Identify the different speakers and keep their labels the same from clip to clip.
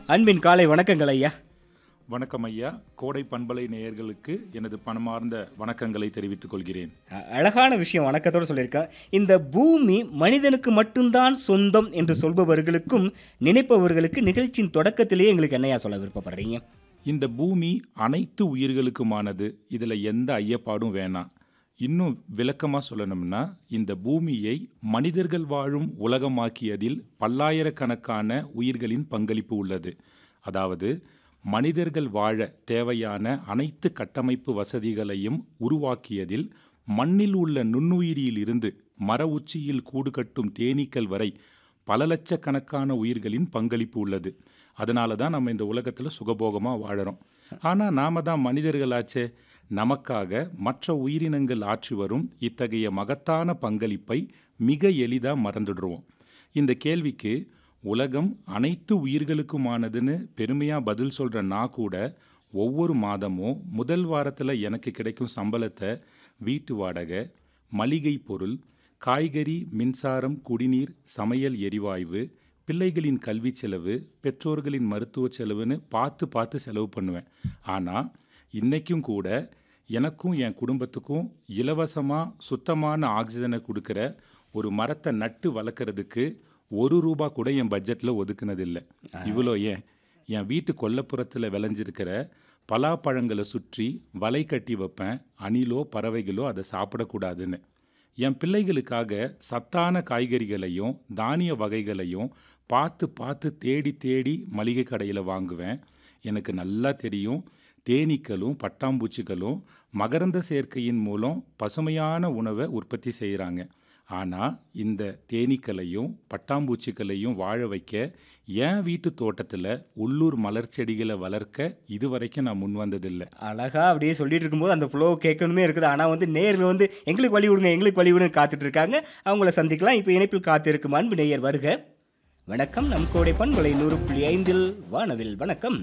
Speaker 1: அன்பின் காலை வணக்கங்கள் ஐயா
Speaker 2: வணக்கம் ஐயா கோடை பண்பலை நேயர்களுக்கு எனது பணமார்ந்த வணக்கங்களை தெரிவித்துக் கொள்கிறேன்
Speaker 1: அ- அழகான விஷயம் வணக்கத்தோடு சொல்லியிருக்கேன் இந்த பூமி மனிதனுக்கு மட்டும்தான் சொந்தம் என்று சொல்பவர்களுக்கும் நினைப்பவர்களுக்கு நிகழ்ச்சியின் தொடக்கத்திலேயே எங்களுக்கு என்னையா சொல்ல விருப்பப்படுறீங்க
Speaker 2: இந்த பூமி அனைத்து உயிர்களுக்குமானது இதில் எந்த ஐயப்பாடும் வேணாம் இன்னும் விளக்கமாக சொல்லணும்னா இந்த பூமியை மனிதர்கள் வாழும் உலகமாக்கியதில் பல்லாயிரக்கணக்கான உயிர்களின் பங்களிப்பு உள்ளது அதாவது மனிதர்கள் வாழ தேவையான அனைத்து கட்டமைப்பு வசதிகளையும் உருவாக்கியதில் மண்ணில் உள்ள நுண்ணுயிரியில் இருந்து மர உச்சியில் கூடு கட்டும் தேனீக்கள் வரை பல லட்சக்கணக்கான உயிர்களின் பங்களிப்பு உள்ளது அதனால தான் நம்ம இந்த உலகத்தில் சுகபோகமாக வாழறோம் ஆனால் நாம தான் மனிதர்களாச்சே நமக்காக மற்ற உயிரினங்கள் ஆற்றி வரும் இத்தகைய மகத்தான பங்களிப்பை மிக எளிதாக மறந்துடுறோம் இந்த கேள்விக்கு உலகம் அனைத்து உயிர்களுக்குமானதுன்னு பெருமையாக பதில் சொல்கிற நான் கூட ஒவ்வொரு மாதமும் முதல் வாரத்தில் எனக்கு கிடைக்கும் சம்பளத்தை வீட்டு வாடகை மளிகை பொருள் காய்கறி மின்சாரம் குடிநீர் சமையல் எரிவாயு பிள்ளைகளின் கல்வி செலவு பெற்றோர்களின் மருத்துவ செலவுன்னு பார்த்து பார்த்து செலவு பண்ணுவேன் ஆனால் இன்றைக்கும் கூட எனக்கும் என் குடும்பத்துக்கும் இலவசமாக சுத்தமான ஆக்சிஜனை கொடுக்குற ஒரு மரத்தை நட்டு வளர்க்குறதுக்கு ஒரு ரூபா கூட என் பட்ஜெட்டில் ஒதுக்குனதில்லை இவ்வளோ ஏன் என் வீட்டு கொல்லப்புறத்தில் விளைஞ்சிருக்கிற பலாப்பழங்களை சுற்றி வலை கட்டி வைப்பேன் அணிலோ பறவைகளோ அதை சாப்பிடக்கூடாதுன்னு என் பிள்ளைகளுக்காக சத்தான காய்கறிகளையும் தானிய வகைகளையும் பார்த்து பார்த்து தேடி தேடி மளிகை கடையில் வாங்குவேன் எனக்கு நல்லா தெரியும் தேனீக்களும் பட்டாம்பூச்சிகளும் மகரந்த சேர்க்கையின் மூலம் பசுமையான உணவை உற்பத்தி செய்கிறாங்க ஆனால் இந்த தேனீக்களையும் பட்டாம்பூச்சிகளையும் வாழ வைக்க என் வீட்டு தோட்டத்தில் உள்ளூர் மலர் செடிகளை வளர்க்க இதுவரைக்கும் நான் முன் வந்ததில்லை
Speaker 1: அழகா அப்படியே சொல்லிட்டு இருக்கும்போது அந்த ஃப்ளோ கேட்கணுமே இருக்குது ஆனால் வந்து நேரில் வந்து எங்களுக்கு வழி விடுங்க எங்களுக்கு வழி விடுங்க காத்துட்டு இருக்காங்க அவங்கள சந்திக்கலாம் இப்போ இணைப்பில் காத்திருக்கும் அன்பு நேயர் வருக வணக்கம் நம் கோடை பண்பலை நூறு புள்ளி ஐந்தில் வானவில் வணக்கம்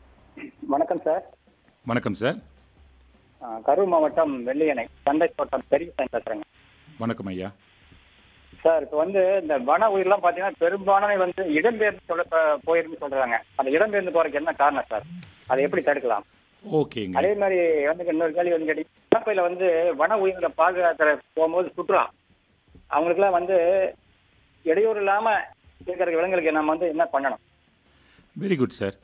Speaker 3: வணக்கம் சார்
Speaker 2: வணக்கம் சார்
Speaker 3: ஆ, கரூர் மாவட்டம் வெள்ளியணை சண்டை தோட்டம் பெரிய சாமி பேசுறேங்க
Speaker 2: வணக்கம் ஐயா
Speaker 3: சார் இப்போ வந்து இந்த வன உயிரெல்லாம் பார்த்தீங்கன்னா பெரும்பாலான வந்து இடம்பெயர்ந்து சொல்ல ப- போயிருன்னு சொல்றாங்க அந்த இடம்பெயர்ந்து போறதுக்கு என்ன காரணம் சார் அதை எப்படி தடுக்கலாம்
Speaker 2: ஓகேங்க
Speaker 3: அதே மாதிரி வந்து இன்னொரு கேள்வி வந்து கேட்டீங்கன்னா வனப்பையில வந்து வன உயிர்களை பாதுகாக்கிற போகும்போது சுற்றுலா அவங்களுக்குலாம் வந்து இடையூறு இல்லாம இருக்கிற விலங்குகளுக்கு நம்ம வந்து என்ன பண்ணணும்
Speaker 2: வெரி குட் சார்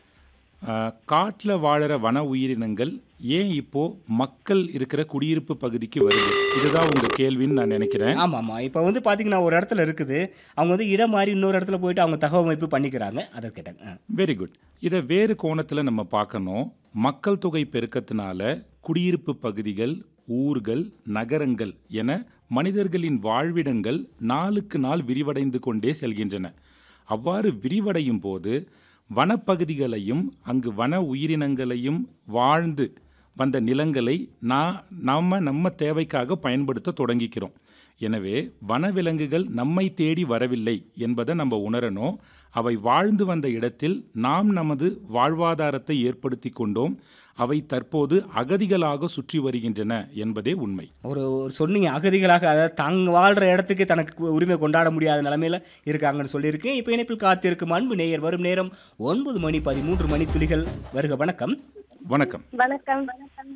Speaker 2: காட்டில் வாழுற வன உயிரினங்கள் ஏன் இப்போ மக்கள் இருக்கிற குடியிருப்பு பகுதிக்கு வருது இதுதான் உங்க கேள்வின்னு நான் நினைக்கிறேன்
Speaker 1: ஆமாம் ஆமாம் இப்போ வந்து பார்த்தீங்கன்னா ஒரு இடத்துல இருக்குது அவங்க வந்து இடம் மாறி இன்னொரு இடத்துல போயிட்டு அவங்க தகவமைப்பு பண்ணிக்கிறாங்க அதை கேட்டாங்க ஆ.
Speaker 2: வெரி குட் இதை வேறு கோணத்தில் நம்ம பார்க்கணும் மக்கள் தொகை பெருக்கத்தினால குடியிருப்பு பகுதிகள் ஊர்கள் நகரங்கள் என மனிதர்களின் வாழ்விடங்கள் நாளுக்கு நாள் விரிவடைந்து கொண்டே செல்கின்றன அவ்வாறு விரிவடையும் போது வனப்பகுதிகளையும் அங்கு வன உயிரினங்களையும் வாழ்ந்து வந்த நிலங்களை நான் நாம் நம்ம தேவைக்காக பயன்படுத்த தொடங்கிக்கிறோம் எனவே வனவிலங்குகள் நம்மை தேடி வரவில்லை என்பதை நம்ம உணரணும் அவை வாழ்ந்து வந்த இடத்தில் நாம் நமது வாழ்வாதாரத்தை ஏற்படுத்தி கொண்டோம் அவை தற்போது அகதிகளாக சுற்றி வருகின்றன என்பதே உண்மை
Speaker 1: ஒரு ஒரு சொன்னீங்க அகதிகளாக அதாவது தாங்க வாழ்கிற இடத்துக்கு தனக்கு உரிமை கொண்டாட முடியாத நிலமையில இருக்காங்கன்னு சொல்லியிருக்கேன் இப்போ இணைப்பில் காத்திருக்கும் அன்பு நேயர் வரும் நேரம் ஒன்பது மணி பதிமூன்று மணி துளிகள் வருக வணக்கம்
Speaker 2: வணக்கம்
Speaker 4: வணக்கம்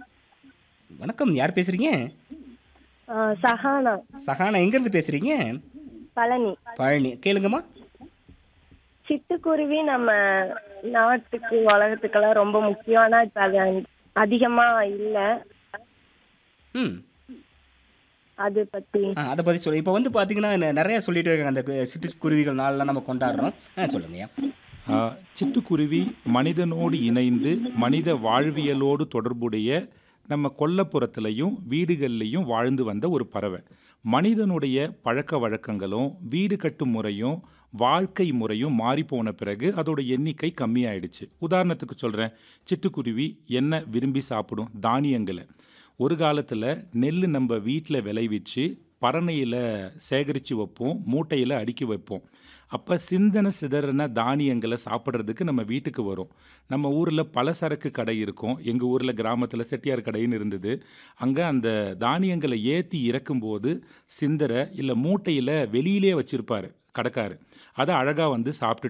Speaker 1: வணக்கம் யார் பேசுறீங்க
Speaker 4: ஆ, சஹானா
Speaker 1: சஹானா எங்கேருந்து பேசுறீங்க
Speaker 4: பழனி
Speaker 1: பழனி கேளுங்கம்மா
Speaker 4: சிட்டுக்குருவி நம்ம நாட்டுக்கு உலகத்துக்கெல்லாம் ரொம்ப முக்கியம் ஆனா இப்ப அது அதிகமா இல்ல
Speaker 1: ம்
Speaker 4: அது பத்தி
Speaker 1: ஆ அதை பற்றி சொல்லு இப்போ வந்து பார்த்தீங்கன்னா நெ- நிறைய சொல்லிட்டு இருக்காங்க அந்த கு- சிட்டுக்குருவிகள் நாளெலாம் நம்ம கொண்டாடுறோம் ஆ சொல்லுங்கய்யா
Speaker 2: ஆ, சிட்டுக்குருவி மனிதனோடு இணைந்து மனித வாழ்வியலோடு தொடர்புடைய நம்ம கொல்லப்புறத்துலையும் வீடுகள்லையும் வாழ்ந்து வந்த ஒரு பறவை மனிதனுடைய பழக்க வழக்கங்களும் வீடு கட்டும் முறையும் வாழ்க்கை முறையும் மாறிப்போன பிறகு அதோட எண்ணிக்கை கம்மியாயிடுச்சு உதாரணத்துக்கு சொல்கிறேன் சிட்டுக்குருவி என்ன விரும்பி சாப்பிடும் தானியங்களை ஒரு காலத்தில் நெல் நம்ம வீட்டில் விளைவிச்சு பரணையில் சேகரித்து வைப்போம் மூட்டையில் அடுக்கி வைப்போம் அப்போ சிந்தனை சிதறின தானியங்களை சாப்பிட்றதுக்கு நம்ம வீட்டுக்கு வரும் நம்ம ஊரில் பலசரக்கு கடை இருக்கும் எங்கள் ஊரில் கிராமத்தில் செட்டியார் கடைன்னு இருந்தது அங்கே அந்த தானியங்களை ஏற்றி இறக்கும்போது சிந்தரை இல்லை மூட்டையில் வெளியிலே வச்சுருப்பார் கடைக்காரு அதை அழகாக வந்து சாப்பிட்டு